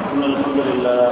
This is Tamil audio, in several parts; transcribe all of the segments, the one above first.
إن الحمد لله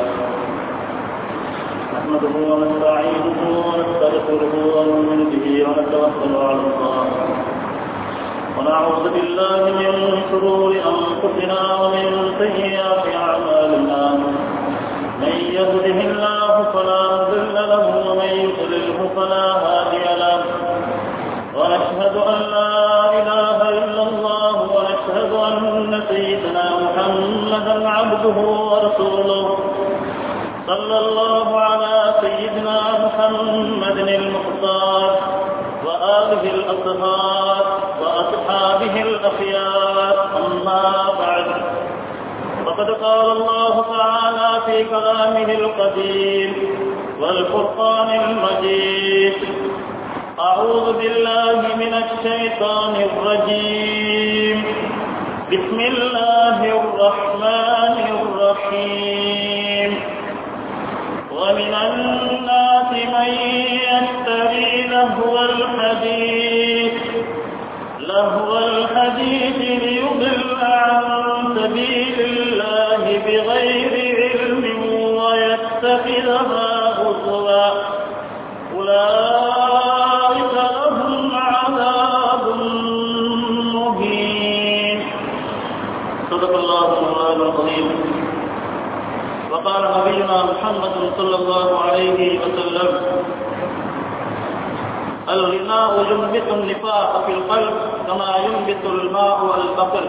نحمده ونستعينه ونستغفره ونؤمن به ونتوكل على الله ونعوذ بالله من شرور أنفسنا ومن سيئات أعمالنا من يهده الله فلا مضل له ومن يضلله فلا هادي له ونشهد أن لا إله إلا الله ونشهد أن سيدنا محمدا عبده ورسوله صلى الله على سيدنا محمد المختار وآله الأطهار وأصحابه الأخيار أما بعد فقد قال الله تعالى في كلامه القديم والفرقان المجيد أعوذ بالله من الشيطان الرجيم بسم الله الرحمن الرحيم ومن الناس من يشتري لهو الحديث لهو الحديث ليضل عن سبيل الله بغير علم ويتخذها هزوا أولئك لهم عذاب مهين صدق الله مولانا العظيم وقال نبينا محمد صلى الله عليه وسلم الغناء ينبت النفاق في القلب كما ينبت الماء والبقر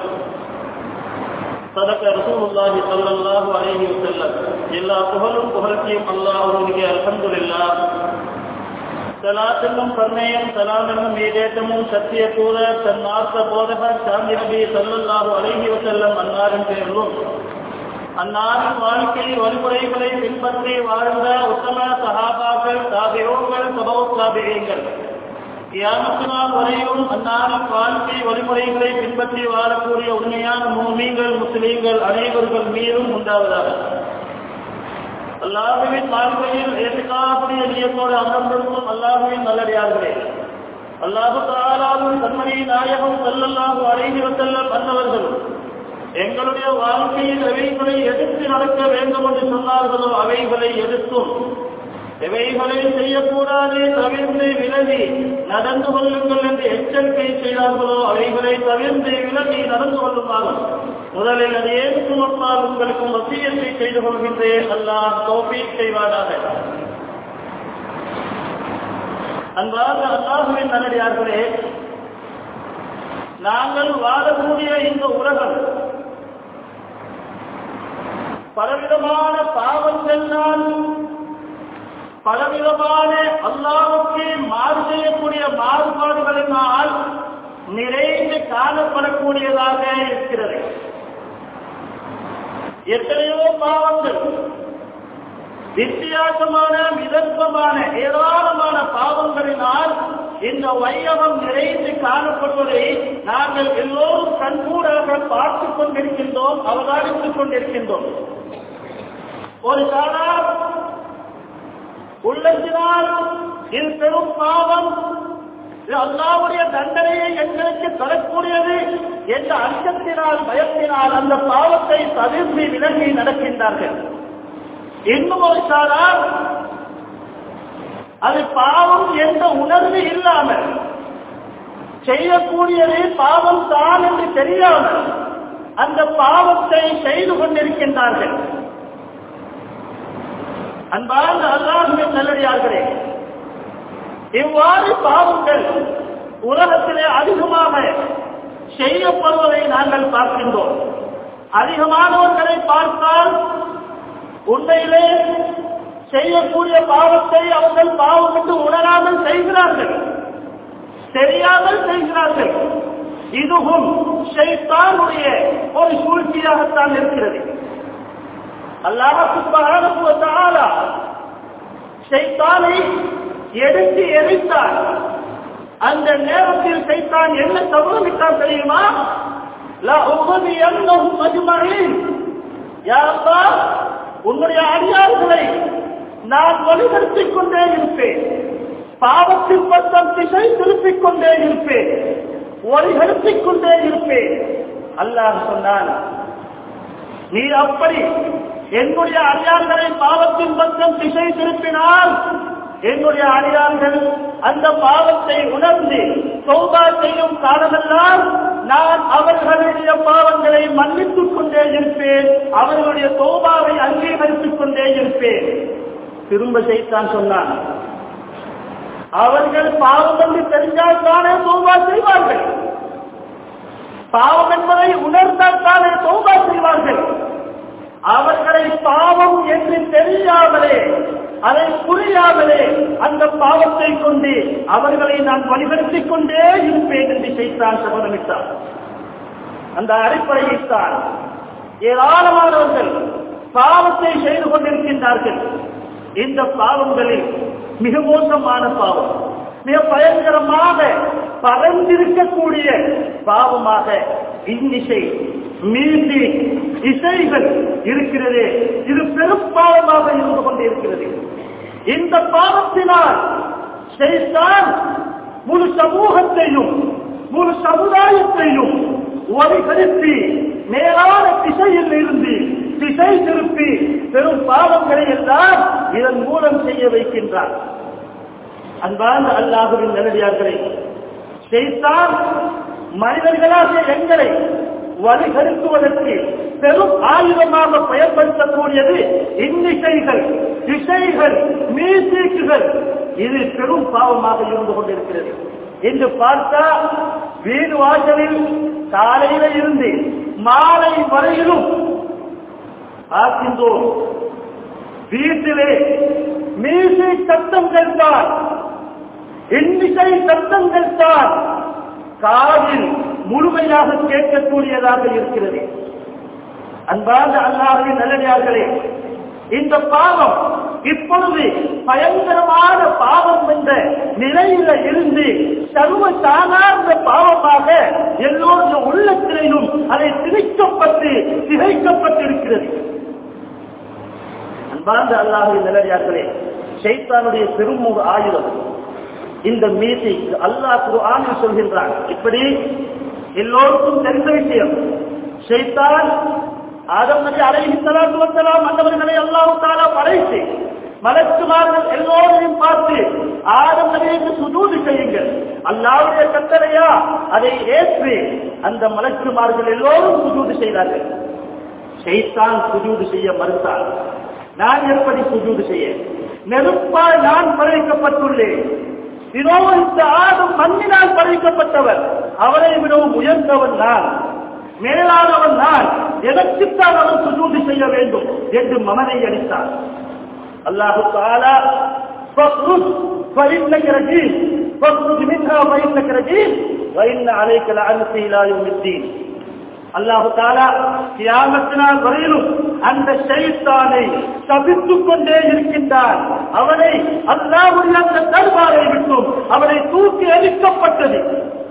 صدق رسول الله صلى الله عليه وسلم எல்லா புகழும் புகழ்ச்சியும் அல்லாஹ்வுடைய அல்ஹம்துலில்லாஹ் சலாத் என்னும் கருணையும் சலாம் என்னும் ஈடேற்றமும் சத்திய தூதர் தன் மார்க்க போதகர் சாந்தி நபி சல்லல்லாஹு அலைஹி வஸல்லம் அன்னாரின் பேரிலும் அன்னாரின் வாழ்க்கை வழிமுறைகளை பின்பற்றி வாழ்ந்த உத்தம சகாபாக்கள் தாபியோங்கள் சபவ தாபியங்கள் கியாமத்து நாள் வரையும் அன்னாரின் வாழ்க்கை வழிமுறைகளை பின்பற்றி வாழக்கூடிய உண்மையான மூமீங்கள் முஸ்லீம்கள் அனைவர்கள் மீதும் உண்டாவதாக அல்லாஹுவின் வாழ்க்கையில் ஏற்றுக்காக்கூடிய நியத்தோடு அமர்ந்திருக்கும் அல்லாஹுவின் நல்லடியார்களே அல்லாஹு தாலாவும் தன்மணி நாயகம் செல்லல்லாஹு அழைதி வந்தல்லம் வந்தவர்களும் எங்களுடைய வாழ்க்கையில் எவைகளை எதிர்த்து நடக்க வேண்டும் என்று சொன்னார்களோ அவைகளை எதிர்த்தும் எவைகளை செய்யக்கூடாது தவிர்த்து விலகி நடந்து கொள்ளுங்கள் என்று எச்சரிக்கை செய்தார்களோ அவைகளை தவிர்த்து விலகி நடந்து கொள்ளுமாறும் முதலில் அது ஏற்கும் அப்பால் உங்களுக்கும் வசியத்தை செய்து கொள்கின்றேன் அல்லாஹ் தோப்பி செய்வானாக அன்பாக அல்லாஹுவின் நல்லடியார்களே நாங்கள் வாழக்கூடிய இந்த உலகம் பலவிதமான பாவங்கள்னால் பலவிதமான அல்லாவுக்கு மாறு செய்யக்கூடிய மாறுபாடுகளினால் நிறைந்து காணப்படக்கூடியதாக இருக்கிறது எத்தனையோ பாவங்கள் வித்தியாசமான விதர்ப்பமான ஏராளமான பாவங்களினால் இந்த வையகம் நிறைந்து காணப்படுவதை நாங்கள் எல்லோரும் கண்கூடாக பார்த்துக் கொண்டிருக்கின்றோம் அவதானித்துக் கொண்டிருக்கின்றோம் ஒரு காலம் உள்ளத்தினால் இது பெரும் பாவம் அல்லாவுடைய தண்டனையை எங்களுக்கு தரக்கூடியது என்ற அச்சத்தினால் பயத்தினால் அந்த பாவத்தை தவிர்த்து விலகி நடக்கின்றார்கள் இன்னும் ஒரு சாரார் அது பாவம் என்ற உணர்வு இல்லாமல் செய்யக்கூடியது பாவம் தான் என்று தெரியாமல் அந்த பாவத்தை செய்து கொண்டிருக்கின்றார்கள் அன்பார்ந்த அல்லாஹுவின் நல்லடியார்களே இவ்வாறு பாவங்கள் உலகத்திலே அதிகமாக செய்யப்படுவதை நாங்கள் பார்க்கின்றோம் அதிகமானவர்களை பார்த்தால் உண்மையிலே செய்யக்கூடிய பாவத்தை அவர்கள் பாவம் என்று உணராமல் செய்கிறார்கள் தெரியாமல் செய்கிறார்கள் இதுவும் ஷைத்தானுடைய ஒரு சூழ்ச்சியாகத்தான் இருக்கிறது அல்லாஹால சைத்தானை எடுத்து எரித்தார் அந்த நேரத்தில் சைத்தான் என்ன தவறுவிட்டார் தெரியுமா உன்னுடைய அடியார்களை நான் வழிபடுத்திக் கொண்டே இருப்பேன் பாவத்தின் பக்கம் திசை திருப்பிக் கொண்டே இருப்பேன் ஒளிகடுத்திக் கொண்டே இருப்பேன் அல்லாஹ் சொன்னான் நீ அப்படி என்னுடைய அடியார்களை பாவத்தின் பக்கம் திசை திருப்பினால் என்னுடைய அடியார்கள் அந்த பாவத்தை உணர்ந்து சௌபா செய்யும் காலமெல்லாம் நான் அவர்களுடைய பாவங்களை மன்னித்துக் கொண்டே இருப்பேன் அவர்களுடைய சௌபாவை அங்கீகரித்துக் கொண்டே இருப்பேன் திரும்ப செய்தான் சொன்னான் அவர்கள் பாவம் என்று தெரிஞ்சால் தானே சௌபா செய்வார்கள் பாவம் என்பதை உணர்ந்தால் தானே சௌபா செய்வார்கள் அவர்களை பாவம் என்று தெரியாமலே அதை புரியாமலே அந்த பாவத்தை கொண்டு அவர்களை நான் வழிபடுத்திக் கொண்டே இருப்பேன் என்று செய்தான் சபதமிட்டார் அந்த அடிப்படையில் தான் ஏராளமானவர்கள் பாவத்தை செய்து கொண்டிருக்கின்றார்கள் இந்த பாவங்களில் மிக மோசமான பாவம் மிக பயங்கரமாக பறந்திருக்கக்கூடிய பாவமாக இன்னிசை மீதி இசைகள் இருக்கிறது இது பெரும் பாவமாக இருந்து கொண்டிருக்கிறது இந்த பாவத்தினால் செய்தான் முழு சமூகத்தையும் முழு சமுதாயத்தையும் ஒலிகரித்து மேலான திசையில் இருந்து திசை திருப்பி பெரும் பாவங்களை எல்லாம் இதன் மூலம் செய்ய வைக்கின்றார் அன்பான அல்லாஹுவின் நல்லடியார்களை செய்தான் மனிதர்களாக எங்களை வழிகெடுக்குவதற்கு பெரும் ஆயுதமாக பயன்படுத்தக்கூடியது இன்னிசைகள் இசைகள் மீசீக்குகள் இது பெரும் பாவமாக இருந்து கொண்டிருக்கிறது என்று பார்த்தா வீடு வாசலில் காலையில இருந்து மாலை வரையிலும் பார்க்கின்றோம் வீட்டிலே மீசை சத்தங்கள் தான் இன்னிசை சத்தங்கள் தான் காதில் முழுமையாக கேட்கக்கூடியதாக இருக்கிறது அன்பார்ந்த அல்லாஹின் நல்லடியார்களே இந்த பாவம் இப்பொழுது பயங்கரமான பாவம் என்ற நிலையில இருந்து சர்வ சாதாரண பாவமாக எல்லோருடைய உள்ளத்திலையும் அதை திணிக்கப்பட்டு திகைக்கப்பட்டிருக்கிறது அன்பார்ந்த அல்லாஹின் நல்லடியார்களே சைத்தானுடைய பெரும் ஒரு ஆயுதம் இந்த மீதி அல்லாஹ் குர்ஆனில் சொல்கின்றான் இப்படி எல்லோருக்கும் தெரிந்த விஷயம் ஷைத்தான் ஆதம் நபி அலைஹி ஸலாத்து வஸலாம் அன்னவர்களை அல்லாஹ் தஆலா படைத்து மலக்குமார்கள் எல்லோரையும் பார்த்து ஆதம் நபிக்கு சுஜூது செய்யுங்கள் அல்லாஹ்வுடைய கட்டளையா அதை ஏற்று அந்த மலக்குமார்கள் எல்லோரும் சுஜூது செய்தார்கள் ஷைத்தான் சுஜூது செய்ய மறுத்தான் நான் எப்படி சுஜூது செய்ய நெருப்பால் நான் படைக்கப்பட்டுள்ளேன் இதோ இந்த ஆடும் மண்ணினால் படைக்கப்பட்டவர் அவரை விடவும் உயர்ந்தவன் நான் மேலானவன் நான் எதற்குத்தான் அவன் சுஜூதி செய்ய வேண்டும் என்று மமனை அளித்தார் அல்லாஹு தாலா فاخرج فإنك رجيم فاخرج منها فإنك رجيم وإن عليك لعنتي إلى يوم الدين அல்லாஹு தாலா கியாமத்தினால் வரையிலும் அந்த ஷைத்தானை சபித்துக் கொண்டே இருக்கின்றான் அவனை அல்லாஹுடைய அந்த தர்பாரை விட்டும் அவனை தூக்கி அளிக்கப்பட்டது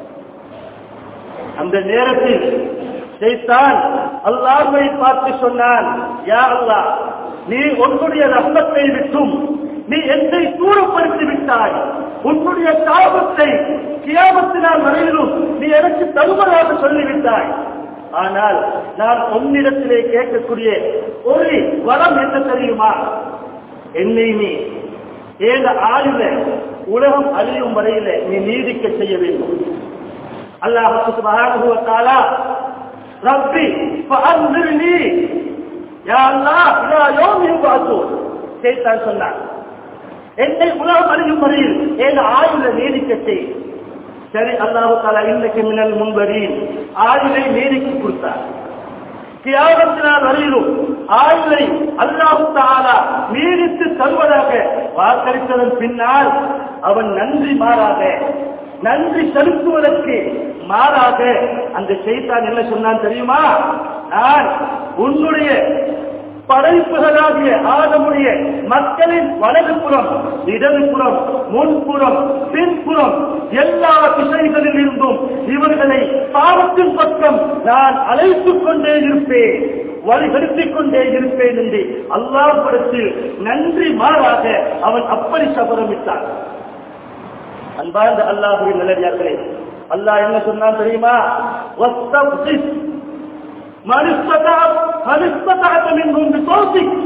அந்த நேரத்தில் ஷைத்தான் அல்லாஹை பார்த்து சொன்னான் யா அல்லாஹ் நீ உன்னுடைய ரத்தத்தை விட்டும் நீ என்னை தூரப்படுத்தி விட்டாய் உன்னுடைய சாபத்தை கியாமத்தினால் வரையிலும் நீ எனக்கு தருவதாக சொல்லிவிட்டாய் ஆனால் நான் உன்னிடத்திலே கேட்கக்கூடிய ஒரு வரம் என்ன தெரியுமா என்னை நீ ஏக ஆயுத உலகம் அழியும் வரையில நீ நீதிக்க செய்ய வேண்டும் அல்லாஹ் சுப்ஹானஹு வ தஆலா ரப்பி ஃபஅன்திர்னி யா அல்லாஹ் இலா யௌமி யுபஅத்தூன் ஷைத்தான் சொன்னான் என்னை உலகம் அழியும் வரையில் ஏக ஆயுத நீதிக்க செய் சரி அல்லாஹு தாலா இன்னைக்கு மின்னல் முன்பரின் ஆயுளை நீதிக்கு கொடுத்தார் தியாகத்தினால் வரையிலும் ஆயுளை அல்லாஹு தாலா நீடித்து தருவதாக வாக்களித்ததன் பின்னால் அவன் நன்றி மாறாக நன்றி செலுத்துவதற்கு மாறாக அந்த செய்தான் என்ன சொன்னான் தெரியுமா நான் உன்னுடைய படைப்புகளாகிய ஆதமுடைய மக்களின் வலதுபுறம் இடதுபுறம் முன்புறம் பின்புறம் எல்லா திசைகளில் இருந்தும் இவர்களை பாவத்தின் பக்கம் நான் அழைத்துக் கொண்டே இருப்பேன் வழிகெடுத்துக் கொண்டே இருப்பேன் என்று அல்லாஹ்விடத்தில் நன்றி மாறாக அவன் அப்படி சபதமிட்டான் அன்பார்ந்த அல்லாஹுவின் நிலையார்களே அல்லாஹ் என்ன சொன்னான் தெரியுமா وَاسْتَفْزِزْ من استطعت من استطعت منهم بصوتك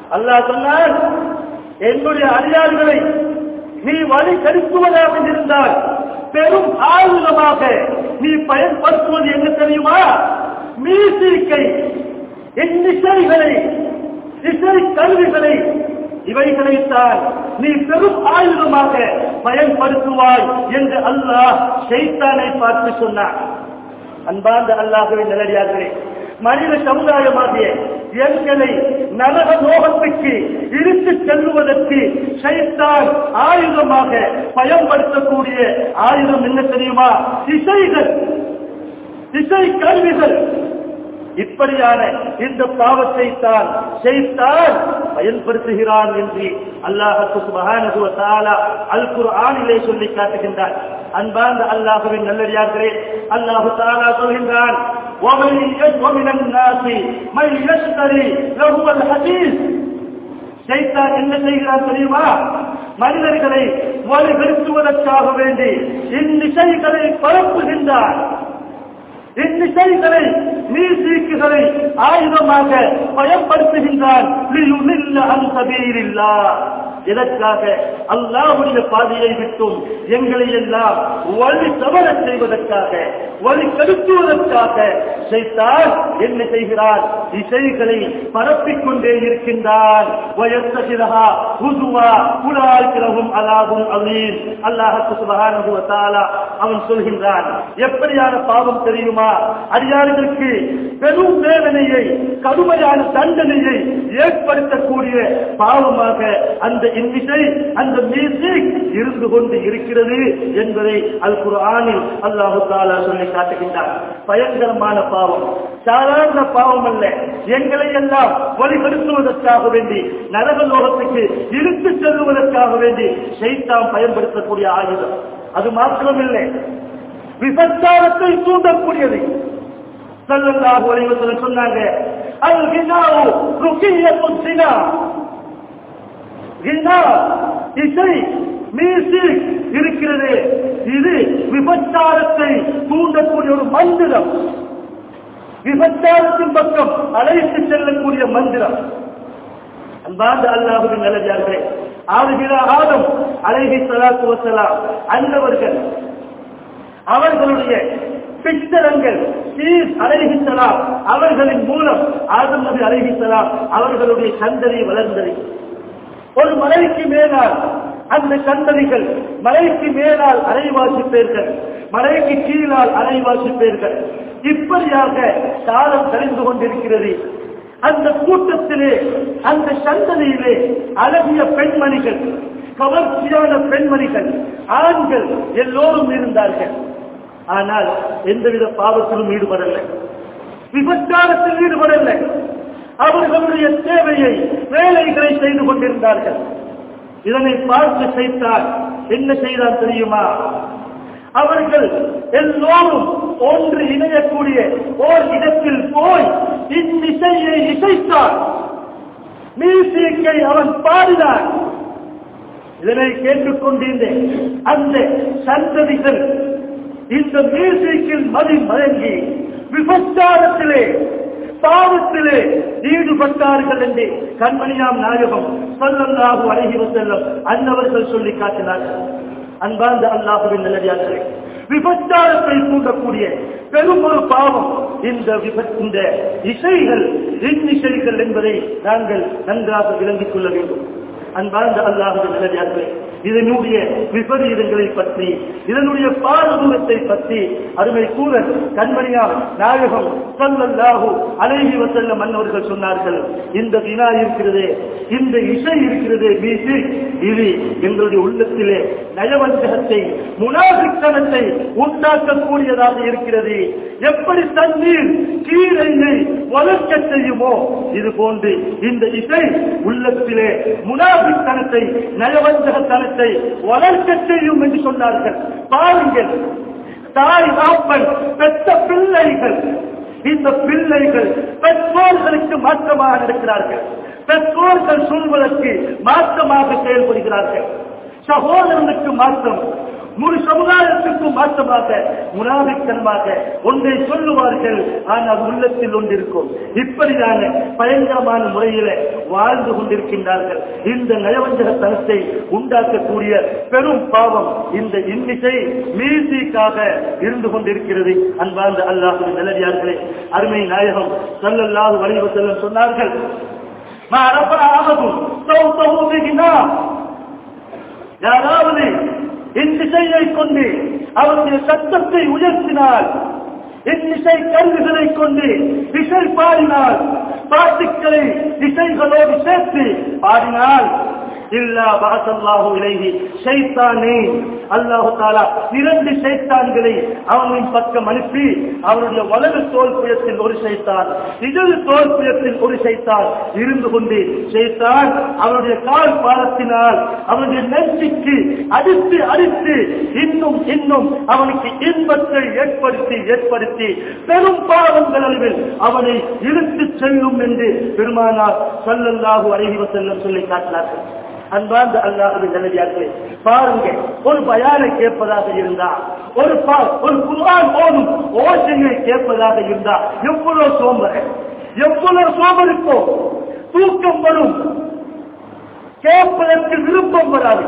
அல்லாஹ் சொன்னார் என்னுடைய அடியார்களை நீ வழி கெடுக்குவதாக இருந்தால் பெரும் ஆயுதமாக நீ பயன்படுத்துவது என்ன தெரியுமா மீசிக்கை எண்ணிசைகளை இசை கருவிகளை இவைகளைத்தான் நீ பெரும் ஆயுதமாக பயன்படுத்துவாய் என்று அல்லாஹ் ஷைத்தானை பார்த்து சொன்னார் அன்பார்ந்த அல்லாஹுவின் நிலடியார்களே மனித சமுதாயமாகிய எங்களை நரக லோகத்துக்கு இழுத்து செல்லுவதற்கு சைத்தான் ஆயுதமாக பயன்படுத்தக்கூடிய ஆயுதம் என்ன தெரியுமா இசைகள் இசை கருவிகள் இப்படியான இந்த பாவத்தை தான் செய்தான் பயன்படுத்துகிறான் என்று அல்லாஹுக்கு சுபஹானஹு வ தஆலா அல் குர்ஆனிலே சொல்லி காட்டுகின்றான் அன்பார்ந்த அல்லாஹுவின் நல்லடியார்களே அல்லாஹு தஆலா சொல்கின்றான் ومن ومن الناس من يشتري له الحديث சைத்தான் என்ன செய்கிறான் தெரியுமா மனிதர்களை வழிபெருத்துவதற்காக வேண்டி இந்நிசைகளை பரப்புகின்றான் இந்நிசைகளை நீசீக்குகளை ஆயுதமாக பயன்படுத்துகின்றான் எதற்காக அல்லாஹுடைய பாதையை விட்டும் எங்களை எல்லாம் வழி தவற செய்வதற்காக வழி கெடுத்துவதற்காக செய்தால் என்ன செய்கிறான் இசைகளை பரப்பிக் கொண்டே இருக்கின்றான் வயசகிரகா புதுவா புலாய்கிறகும் அலாகும் அலீம் அல்லாஹு சுபஹானஹு வ தஆலா அவன் சொல்கின்றான் எப்படியான பாவம் தெரியுமா அடியார்களுக்கு பெரும் வேதனையை கடுமையான தண்டனையை ஏற்படுத்தக்கூடிய பாவமாக அந்த இன்னிசை அந்த மியூசிக் இருந்து கொண்டு இருக்கிறது என்பதை அல் குர்ஆனில் அல்லாஹு தாலா சொல்லி காட்டுகின்றார் பயங்கரமான பாவம் சாதாரண பாவம் அல்ல எங்களை எல்லாம் வழிபடுத்துவதற்காக வேண்டி நரக லோகத்துக்கு இழுத்து செல்லுவதற்காக வேண்டி சைத்தான் பயன்படுத்தக்கூடிய ஆயுதம் அது மாத்திரமில்லை விபச்சாரத்தை தூண்டக்கூடியது சல்லல்லாஹு அலைஹி வஸல்லம் சொன்னாங்க அல் கினாவு ருக்கியத்து சினா கினா இசை மியூசிக் இருக்கிறது இது விபச்சாரத்தை தூண்டக்கூடிய ஒரு மந்திரம் விபச்சாரத்தின் பக்கம் அழைத்து செல்லக்கூடிய மந்திரம் அன்பார்ந்த அல்லாஹுவின் நல்லதார்களே ஆளுகிற ஆதம் அலைஹி ஸலாத்து வஸலாம் அன்னவர்கள் அவர்களுடைய பித்தரங்கள் சீர் அலைகிசலாம் அவர்களின் மூலம் ஆதம் நபி அலைகிசலாம் அவர்களுடைய சந்ததி வளர்ந்தது ஒரு மலைக்கு மேலால் அந்த சந்ததிகள் மலைக்கு மேலால் அரைவாசி பேர்கள் மலைக்கு கீழால் அரைவாசி பேர்கள் இப்படியாக காலம் கழிந்து கொண்டிருக்கிறது அந்த கூட்டத்திலே அந்த சந்ததியிலே அழகிய பெண்மணிகள் கவர்ச்சியான பெண்மணிகள் ஆண்கள் எல்லோரும் இருந்தார்கள் ஆனால் எந்தவித பாவத்திலும் ஈடுபடலை விபச்சாரத்தில் ஈடுபடலை அவர்களுடைய தேவையை வேலைகளை செய்து கொண்டிருந்தார்கள் இதனை பார்த்து செய்தால் என்ன செய்தால் தெரியுமா அவர்கள் எல்லோரும் ஒன்று இணையக்கூடிய ஓர் இடத்தில் போய் இந்நிசையை இசைத்தான் மியூசிக்கை அவன் பாடினான் இதனை கேட்டுக்கொண்டிருந்தேன் அந்த சந்ததிகள் இந்த மியூசிக்கில் மதி மயங்கி விபச்சாரத்திலே பாவத்திலே ஈடுபட்டார்கள் என்று கண்மணியாம் நாயகம் சொல்லல்லாஹு அழகி செல்லும் அன்னவர்கள் சொல்லி காட்டினார்கள் அன்பார்ந்த அல்லாஹுவின் நிலையார்களே விபச்சாரத்தை தூண்டக்கூடிய பெரும் ஒரு பாவம் இந்த விபத் இந்த இசைகள் இன்னிசைகள் என்பதை நாங்கள் நன்றாக விளங்கிக் கொள்ள வேண்டும் அன்பார்ந்த அல்லாஹுவின் நிலையார்களே இதனுடைய விபரீதங்களை பற்றி இதனுடைய பாரதூரத்தை பற்றி அருமை கூறல் கண்மணியார் நாயகம் சொல்லல்லாஹு அலைஹி வசல்ல மன்னவர்கள் சொன்னார்கள் இந்த வினா இருக்கிறதே இந்த இசை இருக்கிறதே வீசி இது எங்களுடைய உள்ளத்திலே நயவஞ்சகத்தை முனாபித்தனத்தை உண்டாக்கக்கூடியதாக இருக்கிறது எப்படி தண்ணீர் கீழையை வளர்க்க செய்யுமோ இது போன்று இந்த இசை உள்ளத்திலே முனாபித்தனத்தை நயவஞ்சகத்தனத்தை வளர்க்க செய்யும் என்று சொன்னார்கள் பாருங்கள் தாய் ஆப்பன் பெற்ற பிள்ளைகள் இந்த பிள்ளைகள் பெற்றோர்களுக்கு மாற்றமாக நடக்கிறார்கள் பெற்றோர்கள் சொல்வதற்கு மாற்றமாக செயல்படுகிறார்கள் சகோதரனுக்கு மாற்றம் முழு சமுதாயத்திற்கும் மாற்றமாக முனாவித்தனமாக ஒன்றை சொல்லுவார்கள் ஆனால் உள்ளத்தில் ஒன்று இருக்கும் இப்படிதான பயங்கரமான முறையில வாழ்ந்து கொண்டிருக்கின்றார்கள் இந்த நயவஞ்சகத்தனத்தை உண்டாக்கக்கூடிய பெரும் பாவம் இந்த இன்னிசை மியூசிக்காக இருந்து கொண்டிருக்கிறது அன்பார்ந்த அல்லாஹ் நல்லடியார்களே அருமை நாயகம் சல்லல்லாஹு அலைஹி வஸல்லம் சொன்னார்கள் மா ரஃபா அஹதும் சௌதஹு பிகினா யாராவது இந்நிசையை கொண்டு அவருடைய சத்தத்தை உயர்த்தினால் இந்நிசை கருவிகளை கொண்டு இசை பாடினால் பாட்டுக்களை இசைகளோடு சேர்த்து பாடினால் இல்லா பாசல்லாஹு இலைஹி ஷைத்தானே அல்லாஹு தாலா இரண்டு ஷைத்தான்களை அவனின் பக்கம் அனுப்பி அவருடைய வலது தோல் புயத்தில் ஒரு ஷைத்தான் இடது தோல் புயத்தில் ஒரு ஷைத்தான் இருந்து கொண்டு ஷைத்தான் அவருடைய கால் பாதத்தினால் அவனுடைய நெஞ்சுக்கு அடித்து அடித்து இன்னும் இன்னும் அவனுக்கு இன்பத்தை ஏற்படுத்தி ஏற்படுத்தி பெரும் பாவங்கள் அளவில் அவனை இழுத்துச் செல்லும் என்று பெருமானார் சொல்லல்லாஹு அழகி செல்லும் சொல்லி காட்டினார்கள் அன்பார்ந்த அல்லாஹுவின் நல்லடியார்களே பாருங்க ஒரு பயானை கேட்பதாக இருந்தா ஒரு பா- ஒரு குர்ஆன் ஓதும் ஓசையை கேட்பதாக இருந்தா எவ்வளவு சோம்பர் எவ்வளவு சோம்பருக்கோ தூக்கம் வரும் கேட்பதற்கு விருப்பம் வராது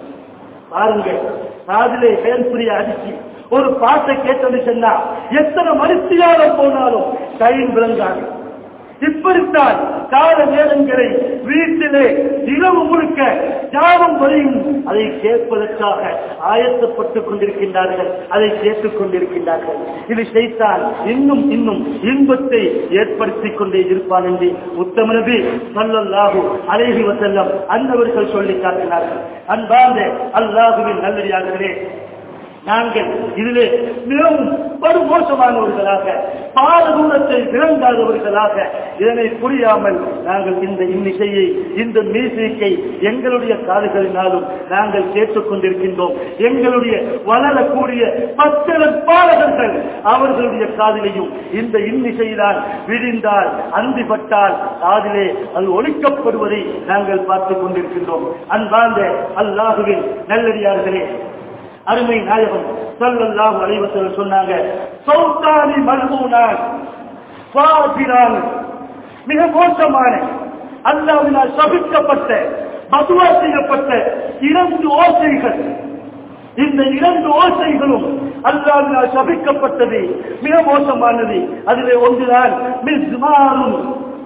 பாருங்க காதிலே ஹேல்புரிய அடிச்சு ஒரு பாட்டை கேட்டது சொன்னா எத்தனை மருத்துவம் போனாலும் கையில் விளங்காது இப்படித்தான் கால நேரங்களை வீட்டிலே இரவு முழுக்க ஜாபம் வரையும் அதை கேட்பதற்காக ஆயத்தப்பட்டுக் கொண்டிருக்கின்றார்கள் அதை கேட்டுக் கொண்டிருக்கின்றார்கள் இது செய்தால் இன்னும் இன்னும் இன்பத்தை ஏற்படுத்திக் கொண்டே இருப்பான் என்று உத்தம நபி ஸல்லல்லாஹு அலைஹி வஸல்லம் அன்னவர்கள் சொல்லி காட்டினார்கள் அன்பார்ந்த அல்லாஹுவின் நல்லடியார்களே நாங்கள் இதிலே மிகவும் படுமோசமானவர்களாக பாரதூரத்தை விளங்காதவர்களாக இதனை புரியாமல் நாங்கள் இந்த இன்னிசையை இந்த மியூசிக்கை எங்களுடைய காதுகளினாலும் நாங்கள் கேட்டுக் கொண்டிருக்கின்றோம் எங்களுடைய வளரக்கூடிய பத்திரன் பாடகர்கள் அவர்களுடைய காதிலையும் இந்த இன்னிசையினால் விழிந்தால் அந்திப்பட்டால் காதிலே அது ஒழிக்கப்படுவதை நாங்கள் பார்த்துக் கொண்டிருக்கின்றோம் அன்பார்ந்த அல்லாஹுவின் நல்லடியார்களே அருமை நாயகம் ஸல்லல்லாஹு அலைஹி வஸல்லம் சொன்னாங்க சௌதானி மல்மூனான் ஃபாதிரான் மிக மோசமான அல்லாஹ்வினால் சபிக்கப்பட்ட பதுவா செய்யப்பட்ட இரண்டு ஓசைகள் இந்த இரண்டு ஓசைகளும் அல்லாஹ்வினால் சபிக்கப்பட்டது மிக மோசமானது அதிலே ஒன்றுதான் மிஸ்மாரும்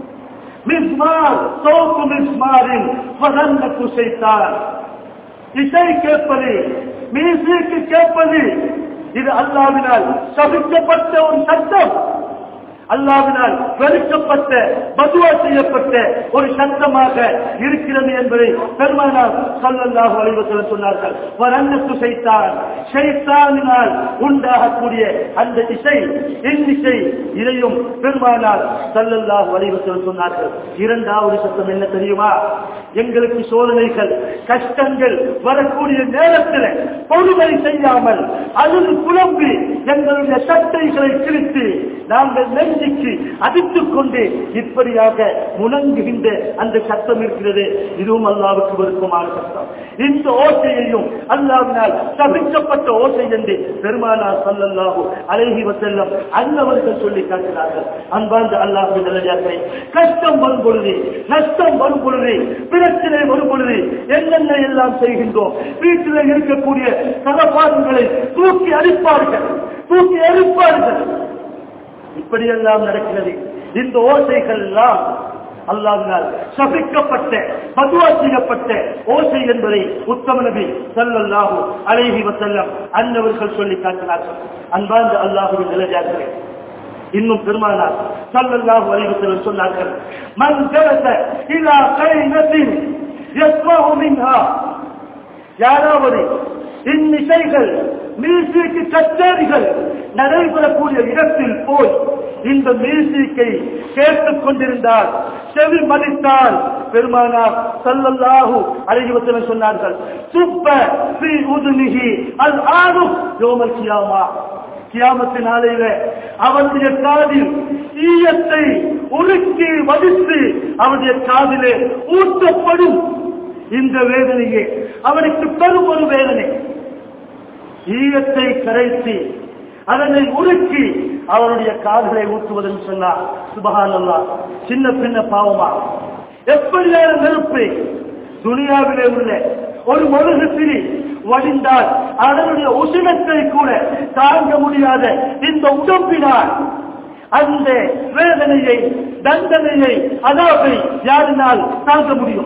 மிஸ்மார் சோப்பு மிஸ்மாரின் பதந்த குசைத்தான் இசை கேட்பது மியூசிக்கு கேட்பது இது அல்லாவினால் சபிக்கப்பட்ட ஒரு சட்டம் அல்லாவினால் வெறுக்கப்பட்ட பதுவா செய்யப்பட்ட ஒரு சட்டமாக இருக்கிறது என்பதை பெருமானார் சல்லல்லாஹு அலைஹி வஸல்லம் சொன்னார்கள் வரன்னத்து சைத்தான் ஷைத்தானினால் உண்டாகக்கூடிய அந்த இசை இன்னிசை இதையும் பெருமானார் சல்லல்லாஹு அலைஹி வஸல்லம் சொன்னார்கள் இரண்டாவது சட்டம் என்ன தெரியுமா எங்களுக்கு சோதனைகள் கஷ்டங்கள் வரக்கூடிய நேரத்தில் பொறுமை செய்யாமல் அழுது குழம்பி எங்களுடைய சட்டைகளை கிழித்து நாங்கள் நெஞ்சுக்கு அடித்துக் கொண்டு இப்படியாக முணங்குகின்ற அந்த சட்டம் இருக்கிறது இதுவும் அல்லாவுக்கு விருப்பமான சட்டம் இந்த ஓசையையும் அல்லாவினால் சபிக்கப்பட்ட ஓசை என்று பெருமானார் சல்லல்லாஹு அலைஹி வஸல்லம் அன்னவர்கள் சொல்லி காட்டினார்கள் அன்பார்ந்த அல்லாஹு நல்லதார்களே கஷ்டம் வரும் பொழுது நஷ்டம் வரும் பொழுது பிரச்சனை வரும் பொழுது என்னென்ன எல்லாம் செய்கின்றோம் வீட்டில் இருக்கக்கூடிய சகபாதங்களை தூக்கி அடிப்பார்கள் தூக்கி அடிப்பார்கள் இப்படியெல்லாம் நடக்கிறது இந்த ஓசைகள் எல்லாம் அல்லாவினால் சபிக்கப்பட்ட பதுவா செய்யப்பட்ட ஓசை என்பதை உத்தம நபி ஸல்லல்லாஹு அலைஹி வஸல்லம் அன்னவர்கள் சொல்லி காட்டினார்கள் அன்பார்ந்த அல்லாஹுவின் நிலையார்களே இன்னும் பெருமானார் ஸல்லல்லாஹு அலைஹி வஸல்லம் சொன்னார்கள் மன் ஜலச இலா கைனத்தின் யஸ்மஹு மின்ஹா யாராவது இந்நிசைகள் மியூசிக் கச்சேரிகள் நடைபெறக்கூடிய இடத்தில் போய் இந்த மியூசிக்கை கேட்டுக் கொண்டிருந்தால் செவி மதித்தால் பெருமானார் சல்லல்லாஹு அலைஹி வஸல்லம் சொன்னார்கள் சுப்ப ஃபீ உதுனிஹி அல் ஆது யோமல் கியாமா கியாமத்து நாளையில அவனுடைய காதில் ஈயத்தை உருக்கி வடித்து அவனுடைய காதிலே ஊற்றப்படும் இந்த வேதனையே அவனுக்கு பெரும் ஒரு வேதனை ஈயத்தை கரைத்து அதனை உருக்கி அவருடைய கால்களை ஊற்றுவதென்று சொன்னார் சுபகானல்லா சின்ன சின்ன பாவமா எப்படியான நெருப்பு துனியாவிலே உள்ள ஒரு மொழுகு திரி வடிந்தால் அதனுடைய உஷ்ணத்தை கூட தாங்க முடியாத இந்த உடம்பினால் அந்த வேதனையை தண்டனையை அதாவை யாரினால் தாங்க முடியும்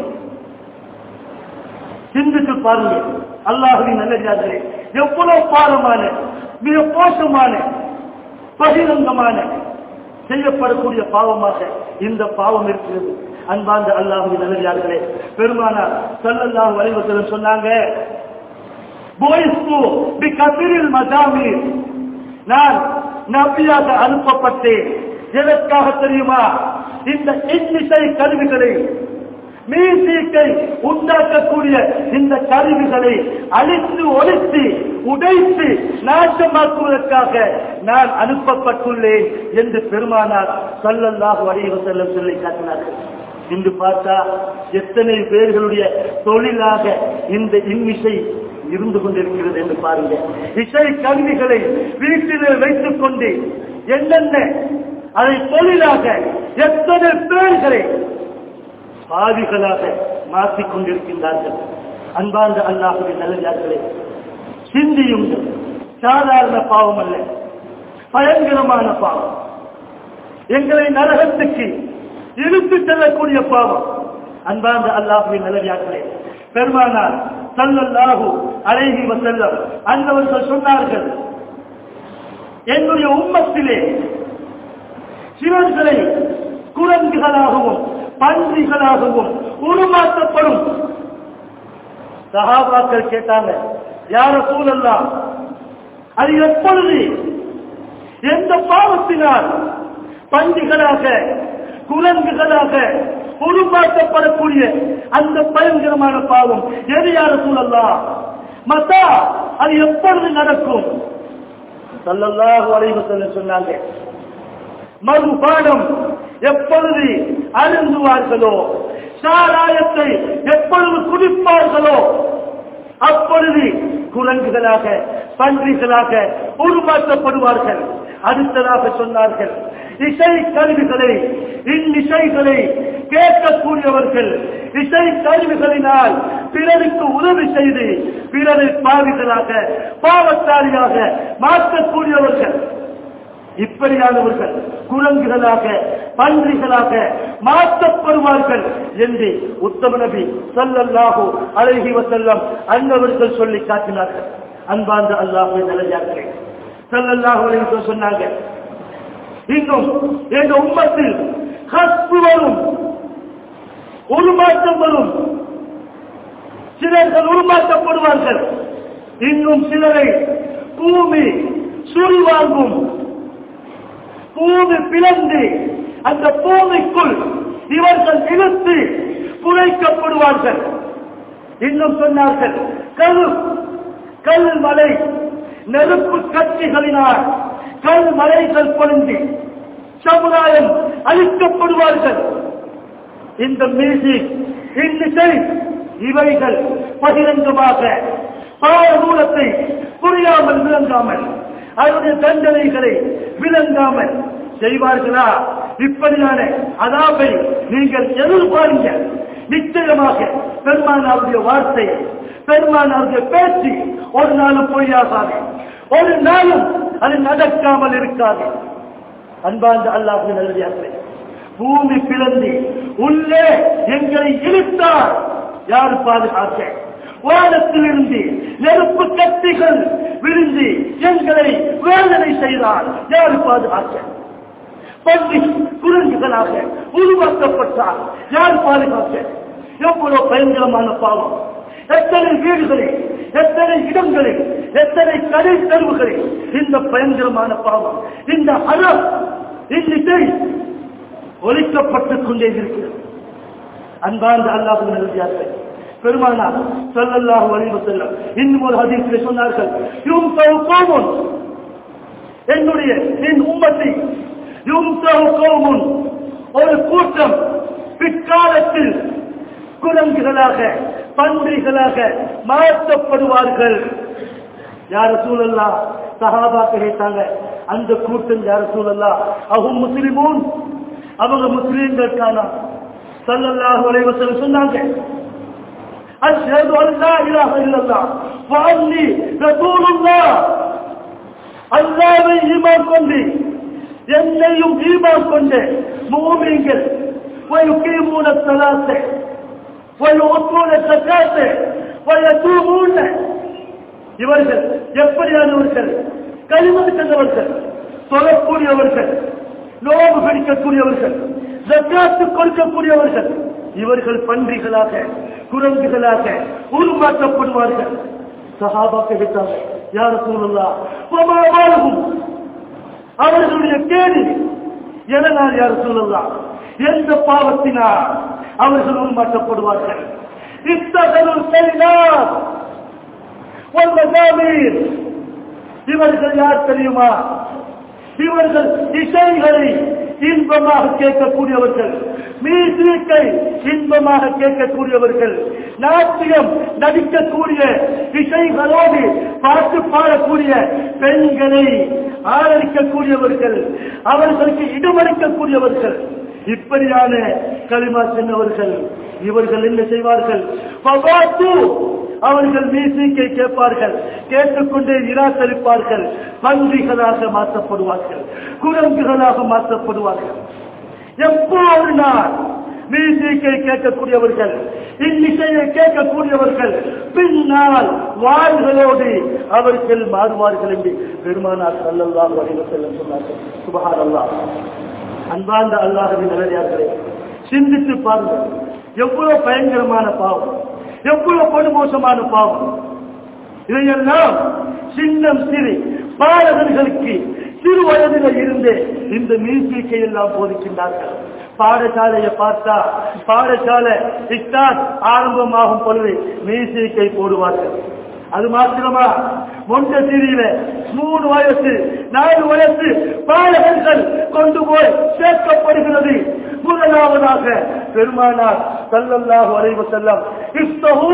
சிந்தித்து பாருங்கள் அல்லாஹுவின் நல்லே எவ்வளவு பாரமான மிக மோசமான பகிரங்கமான செய்யப்படக்கூடிய பாவமாக இந்த பாவம் இருக்கிறது அன்பார்ந்த அல்லாஹுவின் நல்லே பெருமானார் சொல்லல்லாஹு வலைவசலம் சொன்னாங்க போய்ஸ்து பி கபிரில் மதாமீர் நான் நபியாக அனுப்பப்பட்டேன் எதற்காக தெரியுமா இந்த இன்னிசை கருவிகளை மீசீக்கை உண்டாக்கக்கூடிய இந்த கருவிகளை அழித்து ஒழித்து உடைத்து நாசமாக்குவதற்காக நான் அனுப்பப்பட்டுள்ளேன் என்று பெருமானார் சொல்லல்லாஹு அலைஹி செல்லம் சொல்லி காட்டினார்கள் இன்று பார்த்தா எத்தனை பேர்களுடைய தொழிலாக இந்த இன்னிசை இருந்து கொண்டிருக்கிறது என்று பாருங்க இசை கருவிகளை வீட்டிலே வைத்துக் கொண்டு என்னென்ன அதை தொழிலாக எத்தனை பேர்களை பாவிகளாக மாற்றிக் கொண்டிருக்கின்றார்கள் அன்பார்ந்த அல்லாஹுவின் நல்லதார்களே சிந்தியும் சாதாரண பாவம் அல்ல பயங்கரமான பாவம் எங்களை நரகத்துக்கு இழுத்து செல்லக்கூடிய பாவம் அன்பார்ந்த அல்லாஹுவின் நல்லதார்களே பெருமானார் சல்லல்லாஹு அலைஹி வசல்லம் அன்னவர்கள் சொன்னார்கள் என்னுடைய உம்மத்திலே சிவர்களை குரங்குகளாகவும் பன்றிகளாகவும் உருமாற்றப்படும் சகாபாக்கள் கேட்டாங்க யார சூழல்லாம் அது எப்பொழுது எந்த பாவத்தினால் பன்றிகளாக குரங்குகளாக உருமாற்றப்படக்கூடிய அந்த பயங்கரமான பாவம் எது யார சூழல்லாம் மத்தா அது எப்பொழுது நடக்கும் சல்லல்லாஹு அலைஹி வஸல்லம் சொன்னாங்க மறு பாடம் எப்பொழுது அருந்துவார்களோ சாராயத்தை எப்பொழுது குடிப்பார்களோ அப்பொழுது குரங்குகளாக பன்றிகளாக உருமாற்றப்படுவார்கள் அடுத்ததாக சொன்னார்கள் இசை கருவிகளை இந்நிசைகளை கேட்கக்கூடியவர்கள் இசை கருவிகளினால் பிறருக்கு உதவி செய்து பிறரை பாவிகளாக பாவத்தாரியாக மாற்றக்கூடியவர்கள் இப்படியானவர்கள் குரங்குகளாக பன்றிகளாக மாற்றப்படுவார்கள் என்று உத்தம நபி சொல்லல்லாஹு அழகி வசல்லம் அன்னவர்கள் சொல்லி காட்டினார்கள் அன்பார்ந்த அல்லாஹு நிலையார்கள் சொல்லல்லாஹு அலைஹி சொன்னாங்க இன்னும் எங்க உம்மத்தில் கற்பு வரும் உருமாற்றம் வரும் சிலர்கள் உருமாற்றப்படுவார்கள் இன்னும் சிலரை பூமி சுரிவாங்கும் பூமி பிளந்து அந்த பூமிக்குள் இவர்கள் இழுத்து புதைக்கப்படுவார்கள் இன்னும் சொன்னார்கள் கல் கல் மலை நெருப்பு கட்சிகளினால் கல் மலைகள் பொருந்தி சமுதாயம் அழிக்கப்படுவார்கள் இந்த மியூசிக் இன்னிசை இவைகள் பகிரங்கமாக பாரதூரத்தை புரியாமல் விளங்காமல் அதனுடைய தண்டனைகளை விளங்காமல் செய்வார்களா இப்படியான அதாவை நீங்கள் எதிர்பாருங்க நிச்சயமாக பெருமானாருடைய வார்த்தை பெருமானாருடைய பேச்சு ஒரு நாளும் பொய்யாகாது ஒரு நாளும் அது நடக்காமல் இருக்காது அன்பார்ந்த அல்லாஹு நல்லதார்கள் பூமி பிளந்து உள்ளே எங்களை இழுத்தார் யார் பாதுகாக்க வானத்திலிருந்து நெருப்பு கத்திகள் விழுந்து எங்களை வேதனை செய்தார் யார் பாதுகாக்க பள்ளி குரங்குகளாக உருவாக்கப்பட்டார் யார் பாதுகாக்க எவ்வளவு பயங்கரமான பாவம் எத்தனை வீடுகளில் எத்தனை இடங்களில் எத்தனை கடை தெருவுகளில் இந்த பயங்கரமான பாவம் இந்த அறம் இன்னிசை ஒழிக்கப்பட்டுக் கொண்டே இருக்கிறது அன்பார்ந்த அல்லாஹு எழுதியார்கள் பெருமானார் சொல்லல்லாஹு அலைஹி செல்லம் இன்னும் ஒரு ஹதீஸில் சொன்னார்கள் யும் கோமுன் என்னுடைய என் உம்மத்தை யும் கோமுன் ஒரு கூட்டம் பிற்காலத்தில் குரங்குகளாக பன்றிகளாக மாற்றப்படுவார்கள் யார சூழல்லா சஹாபாக்க கேட்டாங்க அந்த கூட்டம் யார சூழல்லா அகும் முஸ்லிமூன் அவங்க முஸ்லீம்கள் தானா சல்லல்லாஹு அலைஹி வஸல்லம் சொன்னாங்க அஷ்ஹது அன் லா இலாஹ இல்லல்லாஹ் வ அன்னி ரசூலுல்லாஹ் அல்லாஹ்வை ஈமான் கொண்டு என்னையும் ஈமான் கொண்டு மூமின்கள் ويقيمون الصلاة ويؤتون الزكاة ويتوبون இவர்கள் எப்படியானவர்கள் கழிவது சென்றவர்கள் சொல்லக்கூடியவர்கள் நோவு பிடிக்கக்கூடியவர்கள் ஜக்காத்து கொடுக்கக்கூடியவர்கள் இவர்கள் பன்றிகளாக குரங்குகளாக உருமாற்றப்படுவார்கள் சஹாபாக்க விட்டாங்க யார சூழலா வாழ்வும் அவர்களுடைய கேள்வி எதனால் யார் சொல்லலாம் எந்த பாவத்தினால் அவர்கள் உருமாற்றப்படுவார்கள் இத்தகனுள் செல்லினார் ஒன்பதாமீர் இவர்கள் யார் தெரியுமா இவர்கள் இசைகளை இன்பமாக கேட்கக்கூடியவர்கள் மீசீக்கை இன்பமாக கேட்கக்கூடியவர்கள் நாட்டியம் நடிக்கக்கூடிய இசைகளோடு பாட்டு பாடக்கூடிய பெண்களை ஆதரிக்கக்கூடியவர்கள் அவர்களுக்கு இடமளிக்கக்கூடியவர்கள் இப்படியான களிமா சென்றவர்கள் இவர்கள் என்ன செய்வார்கள் பவாத்து அவர்கள் மீசிக்கை கேட்பார்கள் கேட்டுக்கொண்டே நிராகரிப்பார்கள் பன்றிகளாக மாற்றப்படுவார்கள் குரங்குகளாக மாற்றப்படுவார்கள் எப்போது நான் மீசிக்கை கேட்கக்கூடியவர்கள் இன்னிசையை கேட்கக்கூடியவர்கள் பின்னால் வாள்களோடு அவர்கள் மாறுவார்கள் என்று பெருமானார் சல்லல்லாஹு அலைஹி வஸல்லம் சொன்னார்கள் சுபஹானல்லாஹ் அன்பார்ந்த அல்லாஹின் நிலையார்களே சிந்தித்து பாருங்கள் எவ்வளவு பயங்கரமான பாவம் எவ்வளவு படுமோசமான பாவம் இதையெல்லாம் சின்னம் சிறு பாலகர்களுக்கு சிறு வயதில் இருந்து இந்த மியூசிக்கை எல்லாம் போதிக்கின்றார்கள் பாடசாலையை பார்த்தா பாடசாலை இஸ்டார் ஆரம்பமாகும் பொழுது மியூசிக்கை போடுவார்கள் அது மாத்திரமா மொண்ட சிறியில மூணு வயசு நாலு வயசு பாலகர்கள் கொண்டு போய் சேர்க்கப்படுகிறது முதலாவதாக பெருமானார் சல்லல்லாஹு அலைஹி வஸல்லம் இஸ்தஹு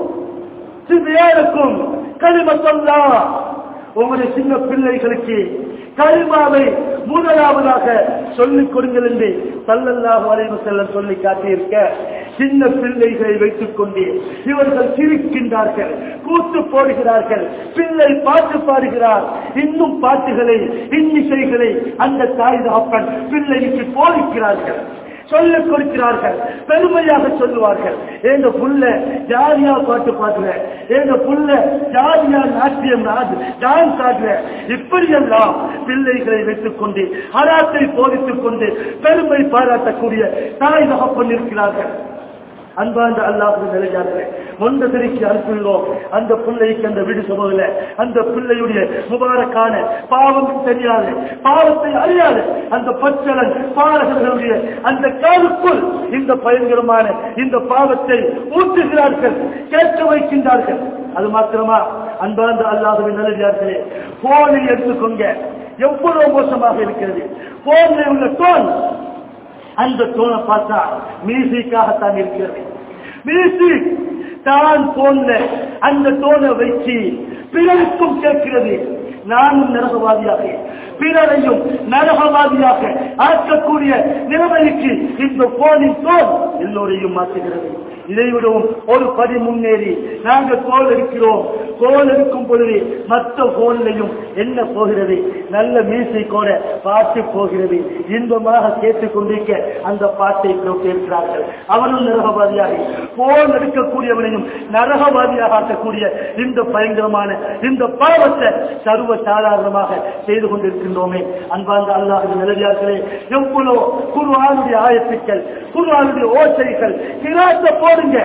சிபியாருக்கும் கலிமத்தல்லா உங்களுடைய சின்ன பிள்ளைகளுக்கு கலிமாவை முதலாவதாக சொல்லிக் கொடுங்கள் என்று சல்லல்லாஹு அலைஹி செல்லம் சொல்லி காட்டியிருக்க சின்ன பிள்ளைகளை வைத்துக் கொண்டு இவர்கள் சிரிக்கின்றார்கள் கூத்து போடுகிறார்கள் பிள்ளை பாட்டு பாடுகிறார் இன்னும் பாட்டுகளை இன்னிசைகளை அந்த தாய் தகப்பன் பிள்ளைக்கு போதிக்கிறார்கள் சொல்லிக் கொடுக்கிறார்கள் பெருமையாக சொல்லுவார்கள் எங்க புள்ள ஜாலியா பாட்டு பாடுற எங்க புள்ள ஜாலியா நாட்டியம் டான்ஸ் ஆடுற இப்படியெல்லாம் பிள்ளைகளை வைத்துக் கொண்டு அராத்தை போதித்துக் கொண்டு பெருமை பாராட்டக்கூடிய தாய் தகப்பன் இருக்கிறார்கள் அன்பாந்த அல்லாஹு நிலையார்கள் ஒன்ற திருக்கி அனுப்பியுள்ளோம் அந்த பிள்ளைக்கு அந்த வீடு சமூகல அந்த பிள்ளையுடைய முபாரக்கான பாவம் தெரியாது பாவத்தை அறியாது அந்த பச்சலன் பாலகர்களுடைய அந்த காலுக்குள் இந்த பயங்கரமான இந்த பாவத்தை ஊற்றுகிறார்கள் கேட்க வைக்கின்றார்கள் அது மாத்திரமா அன்பார்ந்த அல்லாஹுவின் நிலையார்களே போனை எடுத்துக்கொங்க எவ்வளவு மோசமாக இருக்கிறது போனில் உள்ள டோன் அந்த தோனை பார்த்தா மியூசிக்காகத்தான் இருக்கிறது மியூசிக் தான் போன்ல அந்த தோனை வச்சு பிறருக்கும் கேட்கிறது நானும் நரகவாதியாக பிறரையும் நரகவாதியாக ஆக்கக்கூடிய நிலைமைக்கு இந்த போனின் தோல் எல்லோரையும் மாற்றுகிறது இதை விடவும் ஒரு படி முன்னேறி நாங்கள் கோல் இருக்கிறோம் கோல் இருக்கும் பொழுது மற்ற கோல்லையும் என்ன போகிறது நல்ல மியூசிக்கோட பாட்டு போகிறது இன்பமாக கேட்டுக் கொண்டிருக்க அந்த பாட்டை கேட்கிறார்கள் அவனும் நரகவாதியாக போல் எடுக்கக்கூடியவனையும் நரகவாதியாக ஆக்கக்கூடிய இந்த பயங்கரமான இந்த பாவத்தை சர்வ சாதாரணமாக செய்து கொண்டிருக்கின்றோமே அன்பார்ந்த அல்லாஹ் நிலையார்களே எவ்வளவு குருவானுடைய ஆயத்துக்கள் குருவானுடைய ஓசைகள் கிராத்த போடுங்க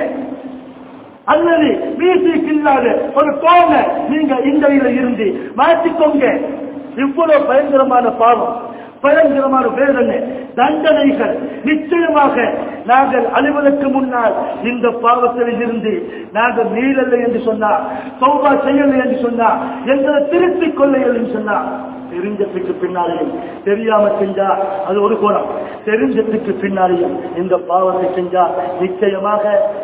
அல்லது மியூசிக் இல்லாத ஒரு தோண நீங்க இந்த இருந்து மாற்றிக்கோங்க இவ்வளவு பயங்கரமான பாவம் பயங்கரமான வேதனை தண்டனைகள் நிச்சயமாக நாங்கள் அழிவதற்கு முன்னால் இந்த பாவத்தில் இருந்து நாங்கள் மீளலை என்று சொன்னார் சௌபா செய்யலை என்று சொன்னார் எங்களை திருத்திக் கொள்ளைகள் என்று சொன்னார் தெரிஞ்சதுக்கு பின்னாலேயும் தெரியாம செஞ்சா அது ஒரு குணம் தெரிஞ்சதுக்கு பின்னாலேயும் இந்த பாவத்தை செஞ்சா நிச்சயமாக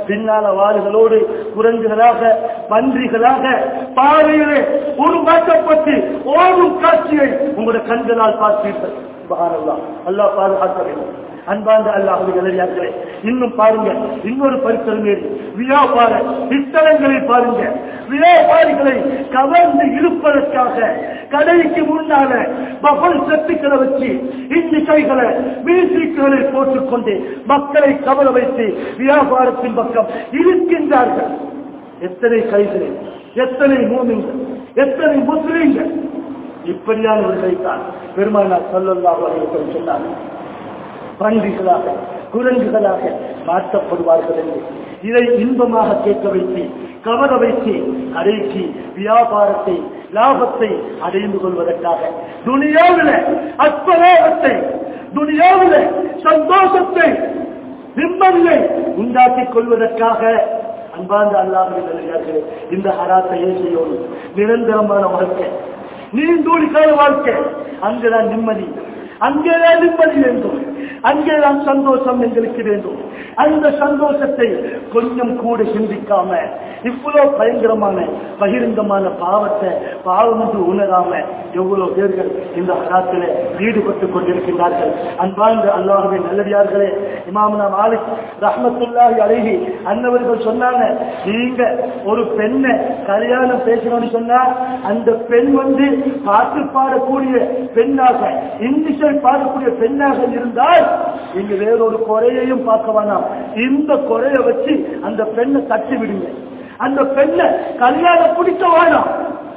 பின்னால வாளுகளோடு குரங்குகளாக பன்றிகளாக பாறையிலே உருவாக்கப்பட்டு ஓடும் காட்சியை உங்களுடைய கண்களால் பார்த்தீர்கள் சுபஹானல்லாஹ். அல்லாஹ் பாதுகாக்க வேண்டும் அன்பார்ந்த அல்லாஹுடைய இன்னும் பாருங்க இன்னொரு பரிசல் வியாபார இத்தலங்களை பாருங்க வியாபாரிகளை கவர்ந்து இழுப்பதற்காக கடைக்கு முன்னால பபல் சத்துக்களை வச்சு இன்றிக்கைகளை மியூசிக்குகளை போட்டுக்கொண்டு மக்களை கவர வைத்து வியாபாரத்தின் பக்கம் இருக்கின்றார்கள் எத்தனை கைகள் எத்தனை மூமிங்கள் எத்தனை முஸ்லீம்கள் இப்படியானவர்களை தான் பெருமானார் சொல்லல்லாஹு அலைஹி வஸல்லம் சொன்னார்கள் பன்றிகளாக குரங்குகளாக மாற்றப்படுவார்கள் என்று இதை இன்பமாக கேட்க வைத்து கவர வைத்து கடைக்கு வியாபாரத்தை லாபத்தை அடைந்து கொள்வதற்காக துனியாவில் அற்பலோகத்தை துனியாவில் சந்தோஷத்தை நிம்மதியை உண்டாக்கிக் கொள்வதற்காக அன்பார்ந்த அல்லாஹர்களே இந்த ஹராத்தையே செய்யணும் நிரந்தரமான வாழ்க்கை நீண்டூழி கால வாழ்க்கை அங்குதான் நிம்மதி அங்கேதான் நிம்மதி வேண்டும் அங்கேதான் சந்தோஷம் எங்களுக்கு வேண்டும் அந்த சந்தோஷத்தை கொஞ்சம் கூட சிந்திக்காம இவ்வளவு பயங்கரமான பகிரங்கமான பாவத்தை பாவம் என்று உணராம எவ்வளவு பேர்கள் இந்த ஹராத்தில ஈடுபட்டுக் கொண்டிருக்கின்றார்கள் அன்பார்ந்த அல்லாஹுவே நல்லடியார்களே இமாமுனா மாலிக் ரஹமத்துல்லாஹி அழகி அன்னவர்கள் சொன்னாங்க நீங்க ஒரு பெண்ணை கல்யாணம் பேசணும்னு சொன்னா அந்த பெண் வந்து பாட்டு பாடக்கூடிய பெண்ணாக இங்கிலீஷை பாடக்கூடிய பெண்ணாக இருந்தால் நீங்க வேறொரு குறையையும் பார்க்க வேணாம் இந்த குறைய வச்சு அந்த பெண்ணை தட்டி விடுங்க அந்த பெண்ணை கல்யாணம் பிடிக்க வேணாம்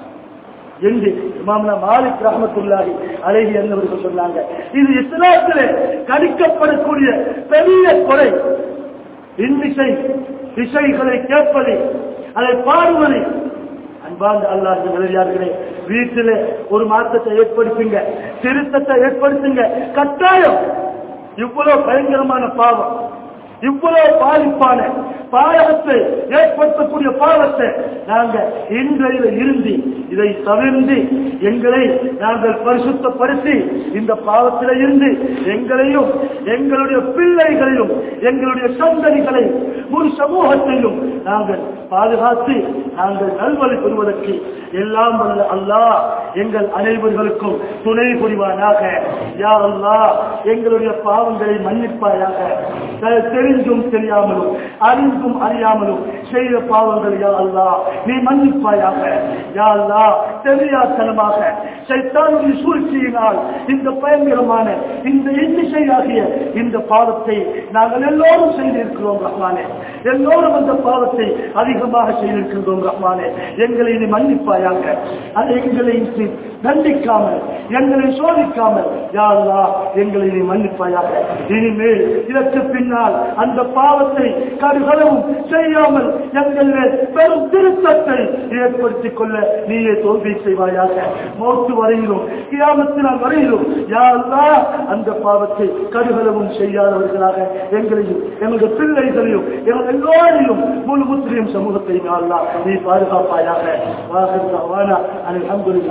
என்று இமாம்னா மாலிக் ரஹமத்துல்லாஹி அழகி என்பவர்கள் சொன்னாங்க இது இஸ்லாத்திலே கணிக்கப்படக்கூடிய பெரிய குறை இன்னிசை இசைகளை கேட்பது அதை பாடுவது அன்பார்ந்த அல்லாஹ் நிலையார்களே வீட்டிலே ஒரு மாற்றத்தை ஏற்படுத்துங்க திருத்தத்தை ஏற்படுத்துங்க கட்டாயம் இவ்வளவு பயங்கரமான பாவம் இவ்வளவு பாதிப்பான பாவத்தை ஏற்படுத்தக்கூடிய பாவத்தை நாங்க இன்றையில இருந்து இதை தவிர்ந்து எங்களை நாங்கள் பரிசுத்தப்படுத்தி இந்த பாவத்தில இருந்து எங்களையும் எங்களுடைய பிள்ளைகளையும் எங்களுடைய சந்ததிகளை முழு சமூகத்தையும் நாங்கள் பாதுகாத்து நாங்கள் நல்வழி பெறுவதற்கு எல்லாம் வல்ல அல்லாஹ் எங்கள் அனைவர்களுக்கும் துணை புரிவானாக யா அல்லாஹ் எங்களுடைய பாவங்களை மன்னிப்பாயாக தெரிந்தும் தெரியாமலும் அறிந்தும் அறியாமலும் செய்த பாவங்கள் யா அல்லாஹ் நீ மன்னிப்பாயாக யா அல்லாஹ் தெரியாத்தனமாக சைத்தானுடைய சூழ்ச்சியினால் இந்த பயங்கரமான இந்த எண்ணிக்கையாகிய இந்த பாவத்தை நாங்கள் எல்லோரும் செய்திருக்கிறோம் ரஹ்மானே எல்லோரும் அந்த பாவத்தை அதிகமாக செய்திருக்கின்றோம் ரஹ்மானே எங்களை நீ மன்னிப்பாயாக அது எங்களை நீ தண்டிக்காமல் எங்களை சோதிக்காமல் யா அல்லாஹ் எங்களை நீ மன்னிப்பாயாக இனிமேல் இதற்கு பின்னால் அந்த பாவத்தை கடுகளவும் செய்யாமல் எங்களில் பெரும் திருத்தத்தை ஏற்படுத்திக் கொள்ள நீயே தோல்வி செய்வாயாக மோட்டு வரையிலும் கியாமத்தினால் வரையிலும் யா அல்லாஹ் அந்த பாவத்தை கடுகளவும் செய்யாதவர்களாக எங்களையும் எமது பிள்ளைகளையும் எங்கள் எல்லோரையும் முழு முஸ்லிம் சமூகத்தையும் யா அல்லாஹ் நீ பாதுகாப்பாயாக வாஹர் தவானா அல்ஹம்துலில்லாஹ்